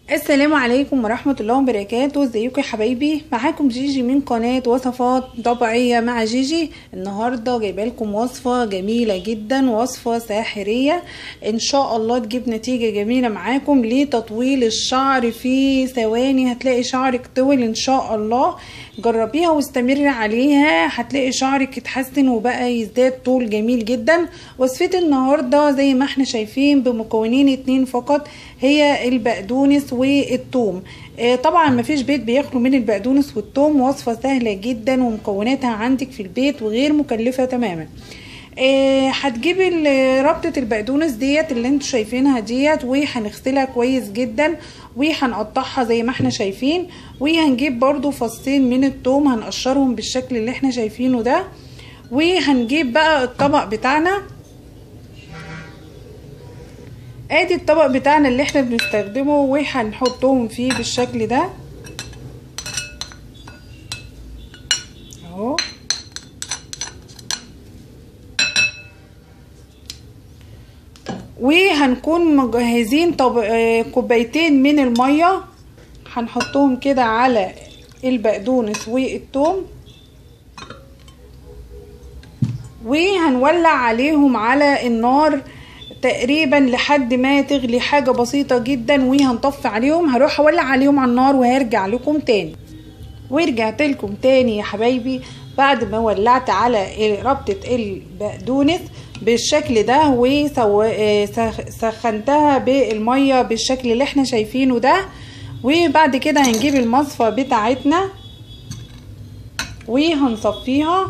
السلام عليكم ورحمة الله وبركاته ازيكم يا حبايبي معاكم جيجي من قناة وصفات طبيعية مع جيجي النهاردة جايبه لكم وصفة جميلة جدا وصفة ساحرية ان شاء الله تجيب نتيجة جميلة معاكم لتطويل الشعر في ثواني هتلاقي شعرك طول ان شاء الله جربيها واستمري عليها هتلاقي شعرك اتحسن وبقى يزداد طول جميل جدا وصفتي النهاردة زي ما احنا شايفين بمكونين اتنين فقط هي البقدونس والثوم آه طبعا مفيش بيت بيخلو من البقدونس والثوم وصفة سهلة جدا ومكوناتها عندك في البيت وغير مكلفة تماما آه هتجيبي ربطة البقدونس ديت اللي انتوا شايفينها ديت وهنغسلها كويس جدا وهنقطعها زي ما احنا شايفين وهنجيب برضو فصين من الثوم هنقشرهم بالشكل اللي احنا شايفينه ده وهنجيب بقى الطبق بتاعنا ادي الطبق بتاعنا اللي احنا بنستخدمه وهنحطهم فيه بالشكل ده اهو وهنكون مجهزين طب... كوبايتين من الميه هنحطهم كده على البقدونس والثوم وهنولع عليهم على النار تقريبا لحد ما تغلي حاجه بسيطه جدا وهنطفي عليهم هروح اولع عليهم على النار وهرجع لكم تاني ورجعت لكم تاني يا حبايبي بعد ما ولعت على ربطه البقدونس بالشكل ده وسخنتها بالميه بالشكل اللي احنا شايفينه ده وبعد كده هنجيب المصفى بتاعتنا وهنصفيها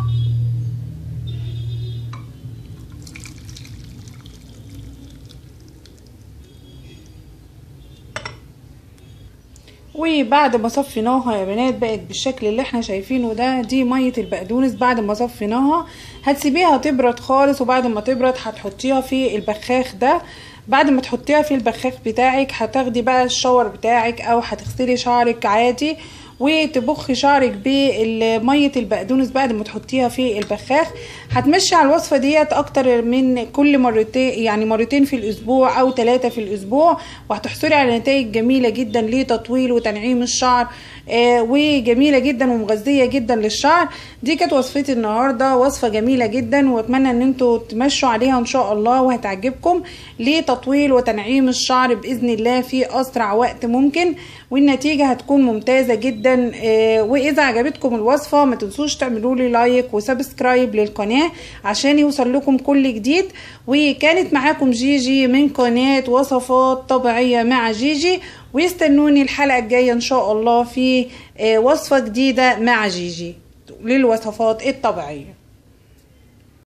وبعد ما صفيناها يا بنات بقت بالشكل اللي احنا شايفينه ده دي ميه البقدونس بعد ما صفيناها هتسيبيها تبرد خالص وبعد ما تبرد هتحطيها في البخاخ ده بعد ما تحطيها في البخاخ بتاعك هتاخدي بقى الشاور بتاعك او هتغسلي شعرك عادي وتبخي شعرك بميه البقدونس بعد ما تحطيها في البخاخ هتمشي على الوصفه ديت اكتر من كل مرتين يعني مرتين في الاسبوع او ثلاثه في الاسبوع وهتحصلي على نتائج جميله جدا لتطويل وتنعيم الشعر آه وجميله جدا ومغذيه جدا للشعر دي كانت وصفتي النهارده وصفه جميله جدا واتمنى ان انتوا تمشوا عليها ان شاء الله وهتعجبكم لتطويل وتنعيم الشعر باذن الله في اسرع وقت ممكن والنتيجه هتكون ممتازه جدا آه واذا عجبتكم الوصفه ما تنسوش تعملوا لي لايك وسبسكرايب للقناه عشان يوصل لكم كل جديد وكانت معاكم جيجي من قناه وصفات طبيعيه مع جيجي ويستنوني الحلقة الجاية إن شاء الله في وصفة جديدة مع جيجي للوصفات الطبيعية